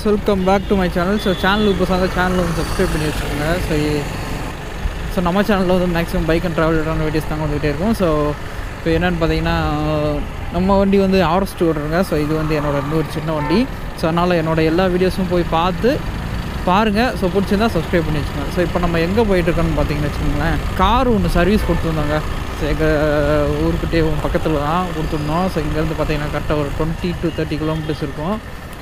Welcome back to my channel so channel இப்போ சார்ந்த channel வந்து சப்ஸ்கிரைப் பண்ணி வச்சுக்கோங்க ஸோ ஸோ நம்ம சேனலில் வந்து maximum bike and travel videos தாங்க வந்துகிட்டே இருக்கும் ஸோ இப்போ என்னென்னு பார்த்தீங்கன்னா நம்ம வண்டி வந்து ஆர்எஸ் டூ ஓடுறங்க ஸோ இது வந்து என்னோட இன்னொரு சின்ன வண்டி ஸோ அதனால் என்னோட எல்லா வீடியோஸும் போய் பார்த்து பாருங்கள் ஸோ பிடிச்சிருந்தா சப்ஸ்கிரைப் பண்ணி வச்சுக்கோங்க ஸோ இப்போ நம்ம எங்கே போயிட்டுருக்கோன்னு பார்த்தீங்கன்னு வச்சுக்கோங்களேன் கார் ஒன்று சர்வீஸ் கொடுத்துருந்தாங்க ஸோ எங்கள் ஊருக்கிட்டே பக்கத்தில் தான் கொடுத்துருந்தோம் ஸோ இங்கேருந்து பார்த்தீங்கன்னா கரெக்டாக ஒரு டுவெண்ட்டி டு தேர்ட்டி கிலோமீட்டர்ஸ் இருக்கும்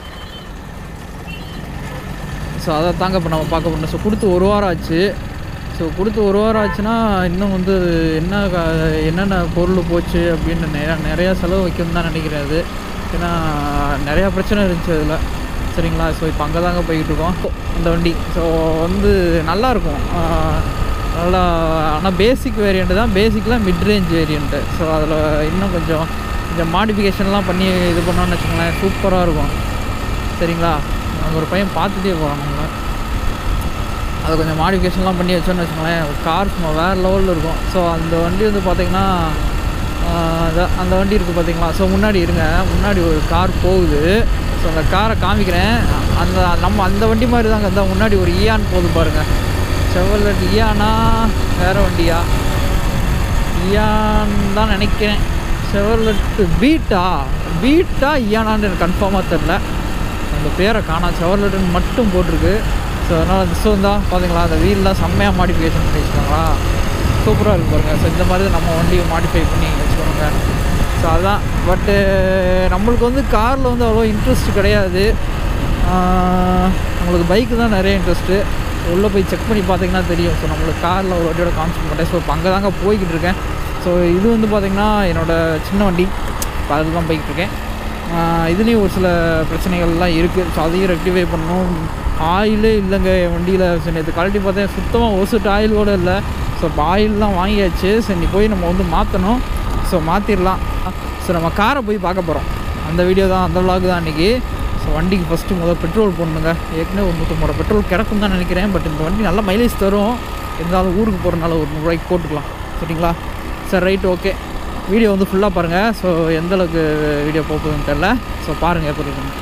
ஸோ அதை தாங்க இப்போ நம்ம பார்க்க போகிறோம் ஸோ கொடுத்து ஒரு வாரம் ஆச்சு ஸோ கொடுத்து ஒரு வாரம் ஆச்சுன்னா இன்னும் வந்து என்ன க- என்னென்ன பொருள் போச்சு அப்படின்னு நிறையா நிறையா செலவு வைக்கணும்னு தான் நினைக்கிறேன் அது ஏன்னா நிறையா பிரச்சனை இருந்துச்சு அதில் சரிங்களா ஸோ இப்போ அங்கே தாங்க போய்கிட்டு இருக்கோம் அந்த வண்டி ஸோ வந்து நல்லாயிருக்கும் நல்லா ஆனால் பேசிக் வேரியண்ட்டு தான் பேசிக்கில் மிட் ரேஞ்ச் வேரியண்ட்டு ஸோ அதில் இன்னும் கொஞ்சம் கொஞ்சம் மாடிஃபிகேஷன்லாம் பண்ணி இது பண்ணோன்னு வச்சுக்கோங்களேன் சூப்பராக இருக்கும் சரிங்களா நம்ம ஒரு பையன் பார்த்துட்டே போகிறான் நம்மளை அதை கொஞ்சம் மாடிஃபிகேஷன்லாம் பண்ணி வச்சோன்னு வச்சுக்கோங்களேன் கார் சும்மா வேறு லெவலில் இருக்கும் ஸோ அந்த வண்டி வந்து பார்த்திங்கன்னா அந்த வண்டி இருக்குது பார்த்தீங்களா ஸோ முன்னாடி இருங்க முன்னாடி ஒரு கார் போகுது ஸோ அந்த காரை காமிக்கிறேன் அந்த நம்ம அந்த வண்டி மாதிரி தாங்க அந்த முன்னாடி ஒரு ஈயான் போகுது பாருங்கள் செவலட் ஈயானா வேறு வண்டியா ஈயான் தான் நினைக்கிறேன் செவர்லெட்டு பீட்டா பீட்டா ஈயானான்னு எனக்கு கன்ஃபார்மாக தெரில அந்த பேரை காணா செவர்லெட்டுன்னு மட்டும் போட்டிருக்கு ஸோ அதனால் அந்த ஸோ தான் பார்த்தீங்களா அந்த வீல்லாம் செம்மையாக மாடிஃபிகேஷன் பண்ணி வச்சுக்கோங்களா சூப்பராக இருக்கு பாருங்கள் ஸோ இந்த மாதிரி தான் நம்ம வண்டியை மாடிஃபை பண்ணி வச்சுக்கோங்க ஸோ அதுதான் பட்டு நம்மளுக்கு வந்து காரில் வந்து அவ்வளோ இன்ட்ரெஸ்ட் கிடையாது ஆஹ் நம்மளுக்கு பைக்கு தான் நிறைய இன்ட்ரெஸ்ட்டு உள்ளே போய் செக் பண்ணி பார்த்தீங்கன்னா தெரியும் ஸோ நம்மளுக்கு காரில் ஒரு வண்டியோட கான்செப்ட் பண்ணேன் ஸோ இப்போ அங்கே தாங்க போய்கிட்டு இருக்கேன் ஸோ இது வந்து பார்த்திங்கன்னா என்னோடய சின்ன வண்டி இப்போ அதுக்கு தான் போய்கிட்டு இருக்கேன் ஆஹ் இதுலேயும் ஒரு சில பிரச்சனைகள்லாம் இருக்குது ஸோ அதையும் ரெக்டிஃபை பண்ணணும் ஆயிலே இல்லைங்க என் வண்டியில் சரி நேற்று கழட்டி பார்த்தேன் சுத்தமாக ஒரு செட் ஆயில் கூட இல்லை ஸோ இப்போ ஆயில்லாம் வாங்கியாச்சு சரி நீ போய் நம்ம வந்து மாற்றணும் ஸோ மாற்றிடலாம் ஸோ நம்ம காரை போய் பார்க்க போகிறோம் அந்த வீடியோ தான் அந்த vlog தான் அன்றைக்கி ஸோ வண்டிக்கு ஃபஸ்ட்டு முதல் பெட்ரோல் போடணுங்க ஏற்கனவே ஒரு நூற்றம்பது ரூபா பெட்ரோல் கிடக்கும் தான் நினைக்கிறேன் பட் இந்த வண்டி நல்ல மைலேஜ் தரும் இருந்தாலும் ஊருக்கு போகிறனால ஒரு நூறுரூவாய்க்கு போட்டுக்கலாம் சரிங்களா சரி ரைட் ஓகே வீடியோ வந்து ஃபுல்லாக பாருங்கள் ஸோ எந்த அளவுக்கு வீடியோ போகுதுன்னு தெரில ஸோ பாருங்கள் எப்படி இருக்குன்னு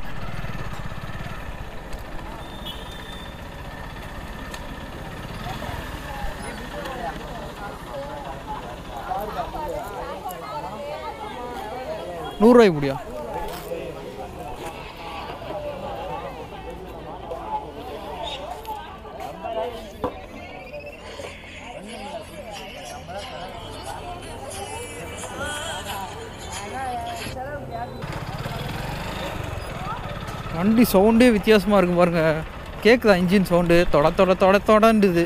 நூறுரூவாய்க்கு முடியும் வண்டி சவுண்டே வித்தியாசமாக இருக்கும் பாருங்க கேட்குதா இன்ஜின் சவுண்டு தொட தொட தொட தொடண்டுது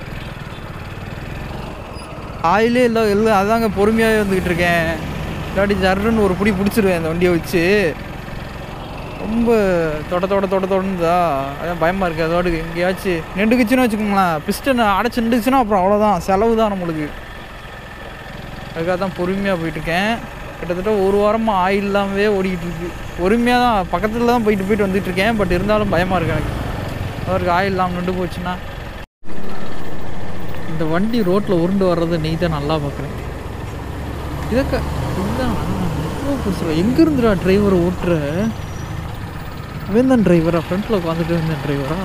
ஆயிலே இல்லை இல்லை அதாங்க பொறுமையாகவே வந்துக்கிட்டு இருக்கேன் இல்லாட்டி ஜர்ன்னு ஒரு பிடி பிடிச்சிருவேன் அந்த வண்டியை வச்சு ரொம்ப தொட தொட தொட தொடர்ந்துதா அதான் பயமாக இருக்குது அதோட எங்கேயாச்சும் நின்றுக்குச்சுன்னு வச்சுக்கோங்களேன் பிஸ்டன் அடைச்சி நின்றுச்சுன்னா அப்புறம் அவ்வளோதான் செலவு தான் நம்மளுக்கு அதுக்காக தான் பொறுமையாக போயிட்டுருக்கேன் கிட்டத்தட்ட ஒரு வாரமாக ஆயில் இல்லாமவே ஓடிக்கிட்டு இருக்கு பொறுமையாக தான் பக்கத்தில் தான் போயிட்டு போயிட்டு வந்துட்டு இருக்கேன் பட் இருந்தாலும் பயமாக இருக்கு எனக்கு அவருக்கு ஆயில் இல்லாமல் நின்று போச்சுன்னா இந்த வண்டி ரோட்டில் உருண்டு வர்றது நீ தான் நல்லா பார்க்குறேன் இதக்க இதுதான் ரொம்ப புதுசு எங்கேருந்துடா டிரைவர் ஓட்டுற இவன் தான் டிரைவரா ஃப்ரண்ட்டில் உட்காந்துட்டு இருந்தேன் டிரைவரா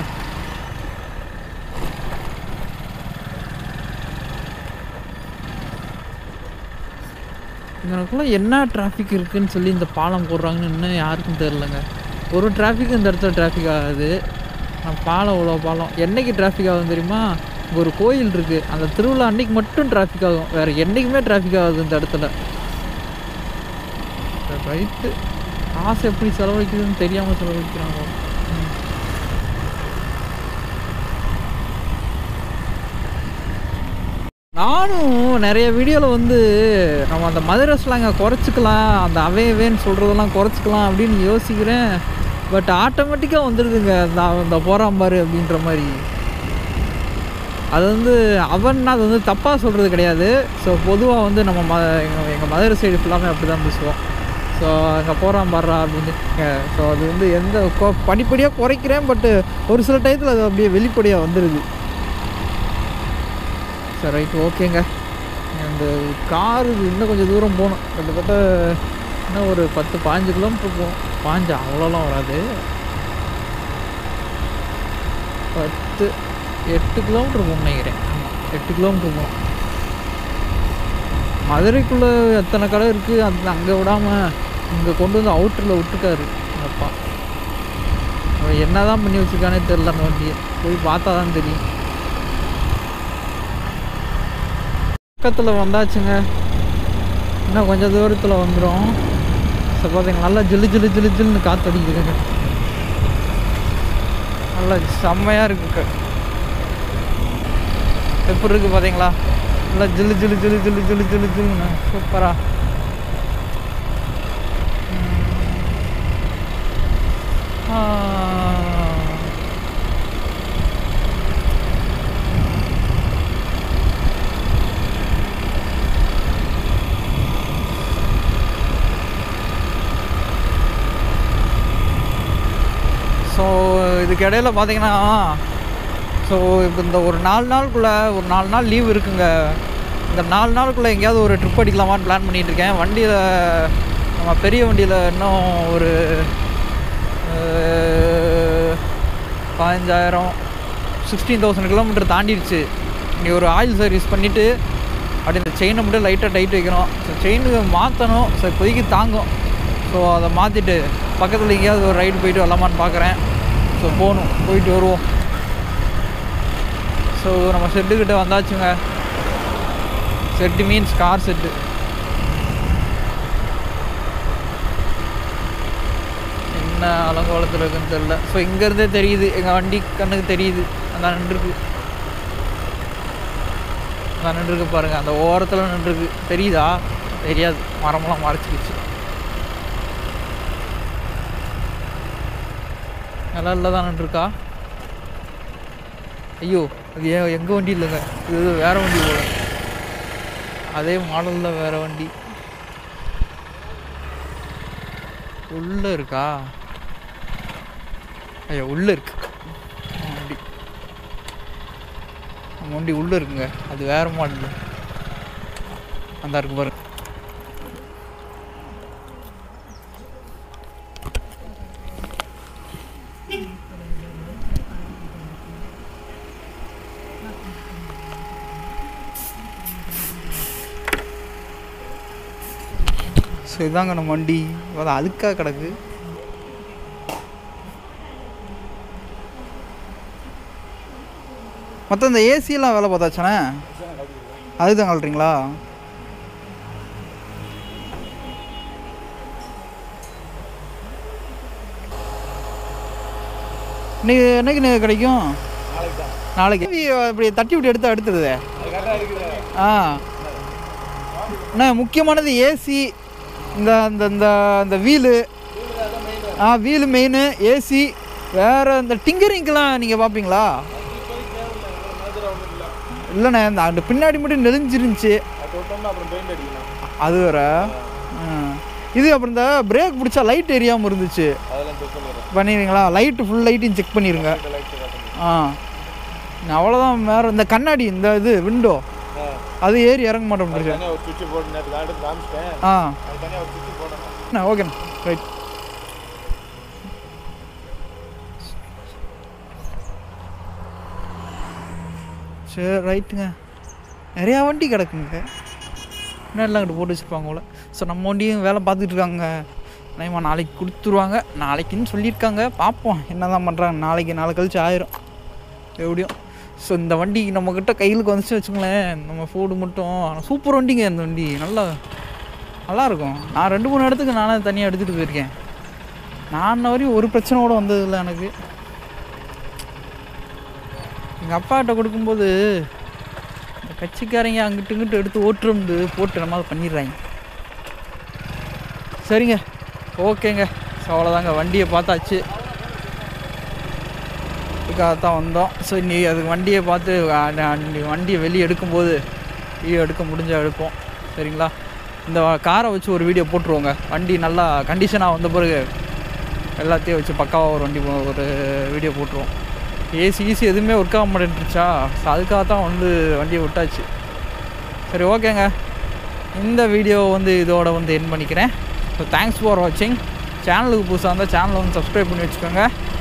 எனக்குள்ள என்ன டிராஃபிக் இருக்குன்னு சொல்லி இந்த பாலம் போடுறாங்கன்னு இன்னும் யாருக்கும் தெரிலங்க ஒரு டிராஃபிக் இந்த இடத்துல டிராஃபிக் ஆகாது நான் பாலம் இவ்வளோ பாலம் என்னைக்கு டிராஃபிக் ஆகும் தெரியுமா இங்க ஒரு கோயில் இருக்குது அந்த திருவிழா அன்னைக்கு மட்டும் டிராஃபிக் ஆகும் வேறு என்றைக்குமே டிராஃபிக் ஆகாது இந்த இடத்துல ரைட்டு காசு எப்படி செலவழிக்குதுன்னு தெரியாமல் செலவழிக்கிறாங்க ம். நானும் நிறைய வீடியோவில் வந்து நம்ம அந்த மதுரை ஸ்லாங்கை குறைச்சிக்கலாம் அந்த அவேவேன்னு சொல்கிறதெல்லாம் குறைச்சிக்கலாம் அப்படின்னு யோசிக்கிறேன் பட் ஆட்டோமேட்டிக்காக வந்துடுதுங்க அந்த அந்த போகிறான் பாரு அப்படின்ற மாதிரி அது வந்து அவன்னா அது வந்து தப்பாக சொல்கிறது கிடையாது ஸோ பொதுவாக வந்து நம்ம ம எங்கள் எங்கள் மதுரை சைடு ஃபுல்லாமே அப்படி தான் பேசுவோம் ஸோ அங்கே போகிறான் பாடுறா அப்படின்னு ஸோ அது வந்து எந்த கொ- படிப்படியாக குறைக்கிறேன் பட்டு ஒரு சில டயத்தில் அது அப்படியே வெளிப்படையாக வந்துடுது சரி ரைட் ஓகேங்க அந்த காரு இன்னும் கொஞ்சம் தூரம் போகணும் கிட்டத்தட்ட இன்னும் ஒரு பத்து பாஞ்சு கிலோமீட்டர் போகும் பாஞ்சு அவ்வளோலாம் வராது பத்து எட்டு கிலோமீட்டர் போகணும் நினைக்கிறேன் ஆமாம் எட்டு கிலோமீட்டர் போகணும் மதுரைக்குள்ளே எத்தனை கடை இருக்குது அது அங்கே விடாமல் இங்கே கொண்டு வந்து அவுட்டரில் விட்டுருக்காரு அப்பா அவன் என்ன தான் பண்ணி வச்சுருக்கானே தெரில அந்த வண்டியை போய் பார்த்தா தான் தெரியும் பக்கத்தில் வந்தாச்சுங்க இன்னும் கொஞ்சம் தூரத்தில் வந்துடும் ஸோ பார்த்தீங்க நல்லா ஜில்லு ஜில்லு ஜில்லு ஜில்லுன்னு காற்று அடிக்குதுங்க நல்லா செம்மையாக இருக்கு எப்படி இருக்குது பார்த்தீங்களா நல்லா ஜில்லு ஜில்லு ஜில்லு ஜில்லு ஜில்லு ஜில்லு ஜில்லுன்னு சூப்பராக ஸோ இதுக்கு இடையில பார்த்தீங்கன்னா ஸோ இப்போ இந்த ஒரு நாலு நாளுக்குள்ளே ஒரு நாலு நாள் லீவ் இருக்குங்க இந்த நாலு நாளுக்குள்ளே எங்கேயாவது ஒரு ட்ரிப் அடிக்கலாமான்னு பிளான் பண்ணிகிட்டு இருக்கேன் வண்டியில் நம்ம பெரிய வண்டியில் இன்னும் ஒரு அஹ், பதினஞ்சாயிரம் சிக்ஸ்டீன் தௌசண்ட் கிலோமீட்டர் தாண்டிடுச்சு இங்கே ஒரு ஆயில் சர்வீஸ் பண்ணிவிட்டு அப்படி இந்த செயினை மட்டும் லைட்டாக டைட் வைக்கணும் ஸோ செயினுக்கு மாற்றணும் ஸோ இப்போதைக்கு தாங்கும் ஸோ அதை மாற்றிட்டு பக்கத்தில் எங்கேயாவது ஒரு ரைடு போயிட்டு வரலாமான்னு பார்க்குறேன் ஸோ போகணும் போயிட்டு வருவோம் ஸோ நம்ம செட்டுக்கிட்ட வந்தாச்சுங்க செட்டு மீன்ஸ் கார் செட்டு என்ன அலங்கோலத்தில் இருக்குன்னு தெரில ஸோ இங்கேருந்தே தெரியுது எங்கள் வண்டி கண்ணுக்கு தெரியுது அந்த நின்றுருக்கு அந்த நின்றுருக்கு பாருங்கள் அந்த ஓரத்தில் நின்றுருக்கு தெரியுதா தெரியாது மரமெல்லாம் மறைச்சிக்கிச்சு நிழல்ல தான் நின்றுருக்கா ஐயோ அது ஏன் எங்கள் வண்டி இல்லைங்க இது ஏதோ வேற வண்டி போல அதே மாடலில் வேற வண்டி உள்ள இருக்கா ஐயா உள்ள இருக்கு நம்ம வண்டி நம்ம வண்டி உள்ள இருக்குங்க அது வேற மாடல் அந்த இருக்கு பாருங்க ஸோ இதாங்க நம்ம வண்டி அது அழுக்காக கிடக்கு மொத்தம் இந்த ஏசியெல்லாம் வேலை பார்த்தாச்சானே அதுதான் கழட்டுறீங்களா இன்னைக்கு என்னைக்கு இன்னைக்கு கிடைக்கும் நாளைக்கு இப்படி தட்டி விட்டு எடுத்து எடுத்துருதே ஆ அண்ணா முக்கியமானது ஏசி இந்த இந்த இந்த இந்த வீலு ஆ வீலு மெயின் ஏசி வேறு இந்த டிங்கரிங்க்கெலாம் நீங்கள் பார்ப்பீங்களா இல்லைண்ணே இந்த அந்த பின்னாடி மட்டும் நெளிஞ்சிருந்துச்சு அது வேற ஆ. இது அப்புறம் இந்த பிரேக் பிடிச்சா லைட் எரியாமல் இருந்துச்சு பண்ணிடுறீங்களா லைட்டு ஃபுல் லைட்டையும் செக் பண்ணிடுங்க ஆ அவ்வளோதான் வேறு இந்த கண்ணாடி இந்த இது விண்டோ அது ஏறி இறங்க மாட்டோம் முடிச்சு ஒரு சுவிட்ச் போட்டு நேற்று தான் எடுத்து காமிச்சிட்டேன் ஆ அது தனியாக ஒரு சுவிட்ச் போடணும் அண்ணா ஓகேண்ணா ரைட் சரி ரைட்டுங்க நிறையா வண்டி கிடக்குங்க இன்னும் எல்லாம் அங்கிட்டு போட்டு வச்சுருப்பாங்க போல ஸோ நம்ம வண்டியும் வேலை பார்த்துட்டு இருக்காங்க நயமா நாளைக்கு கொடுத்துருவாங்க நாளைக்குன்னு சொல்லியிருக்காங்க பார்ப்போம் என்ன தான் பண்ணுறாங்க நாளைக்கு நாளை கழிச்சு ஆயிரும் எப்படியும் ஸோ இந்த வண்டி நம்மக்கிட்ட கையிலுக்கு வந்துச்சு வச்சுங்களேன் நம்ம ஃபோர்டு மட்டும் ஆனால் சூப்பர் வண்டிங்க இந்த வண்டி நல்லா நல்லா இருக்கும் நான் ரெண்டு மூணு இடத்துக்கு நானே தனியாக எடுத்துகிட்டு போயிருக்கேன் நான் இன்ன வரையும் ஒரு பிரச்சனை கூட வந்ததில்லை எனக்கு எங்கள் அப்பாட்ட கொடுக்கும்போது இந்த கட்சிக்காரங்க அங்கிட்டு இங்கிட்டு எடுத்து ஓட்டுருந்து போட்டு நம்ம அதை பண்ணிடுறாங்க சரிங்க ஓகேங்க ஸோ அவ்வளோதாங்க வண்டியை பார்த்தாச்சு இதுக்காக தான் வந்தோம் ஸோ இன்னைக்கு அதுக்கு வண்டியை பார்த்து அஹ், நான் இன்னைக்கு வண்டியை வெளியே எடுக்கும்போது வீடியோ எடுக்க முடிஞ்சால் எடுப்போம் சரிங்களா இந்த காரை வச்சு ஒரு வீடியோ போட்டுருவோங்க வண்டி நல்லா கண்டிஷனாக வந்த பிறகு எல்லாத்தையும் வச்சு பக்காவாக ஒரு வண்டி போ- ஒரு வீடியோ போட்டுருவோம் ஏசி ஈசி எதுவுமே ஒர்க் ஆக மாட்டேன்ட்டுருச்சா ஸோ அதுக்காக தான் வந்து வண்டியை விட்டாச்சு சரி ஓகேங்க இந்த வீடியோ வந்து இதோட வந்து என் பண்ணிக்கிறேன் ஸோ தேங்க்ஸ் ஃபார் வாட்சிங் சேனலுக்கு புதுசாக இருந்தால் சேனலை வந்து சப்ஸ்கிரைப் பண்ணி வச்சுக்கோங்க